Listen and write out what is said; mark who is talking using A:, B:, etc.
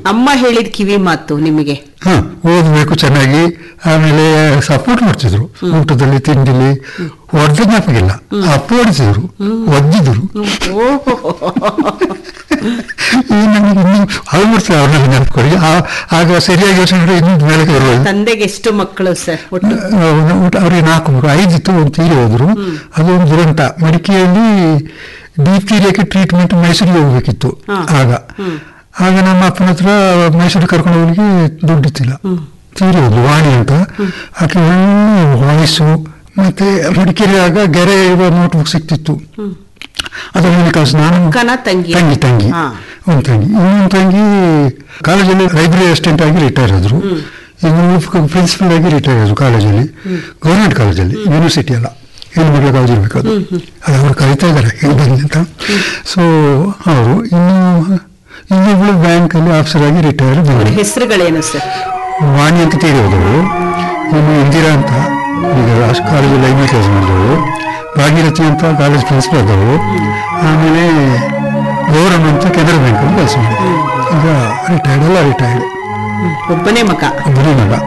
A: ಅಮ್ಮ ಹೇಳಿದ ಕಿವಿ ಮಾತು ನಿಮಗೆ
B: ಹ ಓದಬೇಕು ಚೆನ್ನಾಗಿ ಆಮೇಲೆ ಸಪೋರ್ಟ್ ಮಾಡ್ತಿದ್ರು ಊಟದಲ್ಲಿ ತಿಂಡಿಲಿ ಹೊಡೆದ ಜ್ಞಾಪಕಿಲ್ಲ ಅಪ್ಪ ಹೊಡಿಸಿದ್ರು ಒದ್ದಿದ್ರು
A: ಓಹೋ
B: ಈ ನನಗೆ ಇನ್ನೂ ಆಲ್ಮೋಸ್ಟ್ ಅವ್ರನ್ನ ನೆನಪುಕೊಡಿ ಆಗ ಸರಿಯಾಗಿ ಯೋಚನೆ ಮಾಡಿದ್ರೆ ಇನ್ನೂ ಮೇಲೆ ಬರುವುದು
A: ತಂದೆಗೆ ಎಷ್ಟು ಮಕ್ಕಳು ಸರ್ ಒಟ್ಟು
B: ಊಟ ಅವ್ರಿಗೆ ನಾಲ್ಕು ಮಕ್ಕಳು ಐದಿತ್ತು ಒಂದು ತೀರಿ ಹೋದ್ರು ಅದು ಒಂದು ದುರಂತ ಮಡಿಕೆಯಲ್ಲಿ ಡೀಪ್ ತೀರಿಯಕ್ಕೆ ಟ್ರೀಟ್ಮೆಂಟ್ ಮೈಸೂರಿಗೆ ಹೋಗ್ಬೇಕಿತ್ತು
A: ಹಾ.
B: ಆಗ
A: ಹ್ಮ್.
B: ಆಗ ನಮ್ಮ ಅಪ್ಪನ ಹತ್ರ ಮೈಸೂರಿಗೆ ಕರ್ಕೊಂಡು ಹೋಗ್ಲಿಕ್ಕೆ ದುಡ್ಡಿತ್ತಿಲ್ಲ ತೀರಿ ಹೋದ್ರು ವಾಣಿ ಅಂತ ಆಕೆ ಒಳ್ಳೆ ವಾಯ್ಸು ಮತ್ತೆ ಮಡಿಕೇರಿ ಆಗ ಗೆರೆ ಇರುವ ನೋಟ್ ಬುಕ್ ಸಿಕ್ತಿತ್ತು ಅದು ಒಂದು ಕಳ್ಸಿ ನಾನು
A: ಅಕ್ಕನ ತಂಗಿ
B: ತಂಗಿ ತಂಗಿ
A: ಹಾ.
B: ಒಂದು ತಂಗಿ ಇನ್ನೊಂದು ತಂಗಿ ಕಾಲೇಜಲ್ಲಿ ಲೈಬ್ರರಿ ಅಸಿಸ್ಟೆಂಟ್ ಆಗಿ ರಿಟೈರ್ ಆದ್ರು ಇನ್ನೊಂದು ಪ್ರಿನ್ಸಿಪಲ್ ಆಗಿ ರಿಟೈರ್ ಆದ್ರು ಕಾಲೇಜಲ್ಲಿ ಗೌರ್ಮೆಂಟ್ ಕಾಲೇಜಲ್ಲಿ ಯೂನಿವರ್ಸಿಟಿ ಅಲ್ಲ ಹೆಣ್ಣು ಮಕ್ಕಳ ಕಾಲೇಜ್ ಇರ್ಬೇಕು ಅದು ಅದು ಅವ್ರು ಕಲಿತಾ ಇದ್ದಾರೆ ಹೆಂಗ್ ಬಂದಿ ಅಂತ ಸೊ ಅವರು ಇನ್ನು ಇನ್ನೊಬ್ಳು ಬ್ಯಾಂಕಲ್ಲಿ ಆಫೀಸರ್ ಆಗಿ ರಿಟೈರ್ ಬಂದರು
A: ಹೆಸರುಗಳೇನು ಸರ್
B: ವಾಣಿ ಅಂತ ತೀರಿ ಹೋದವರು ಇನ್ನು ಇಂದಿರಾ ಅಂತ ಈಗ ಕಾಲೇಜಲ್ಲಿ ಲೈಬ್ರರಿ ಕೆಲಸ ಮಾಡಿದವರು ಭಾಗೀರಥಿ ಅಂತ ಕಾಲೇಜ್ ಪ್ರಿನ್ಸಿಪಲ್ ಆದವರು ಆಮೇಲೆ ಗೌರವ್ ಅಂತ ಕೆನರಾ ಬ್ಯಾಂಕಲ್ಲಿ ಕೆಲಸ ಮಾಡಿದ್ರು ಈಗ ರಿಟೈರ್ಡ್ ಎಲ್ಲ ರಿಟೈರ್ಡ್
A: ಒಬ್ಬನೇ ಮಗ
B: ಒಬ್ಬನೇ ಮಗ